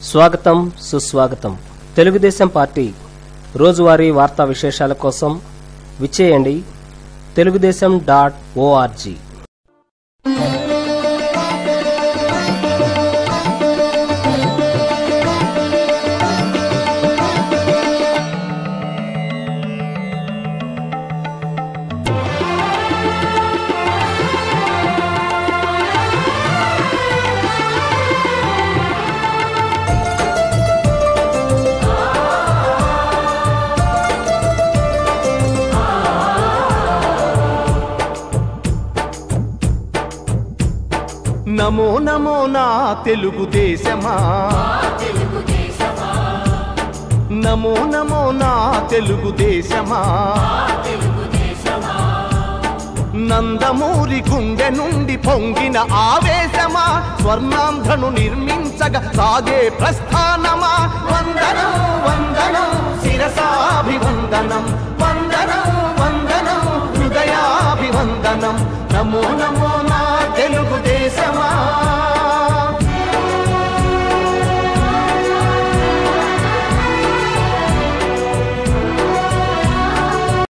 స్వాగతం సుస్వాగతం తెలుగుదేశం పార్టీ రోజువారీ వార్తా విశేషాల కోసం విచ్చేయండి తెలుగుదేశం డాట్ ఓఆర్జీ నమో నమో నా తెలుగుదేశమా నమో నమో నా తెలుగుదేశమా నందమూరి గుండె నుండి పొంగిన ఆవేశమా స్వర్ణాంధ్రను నిర్మించగా సాగే ప్రస్థానమా వందనం వందనం శిరసాభివందనం వందనం వందనం హృదయాభివందనం నమో నమో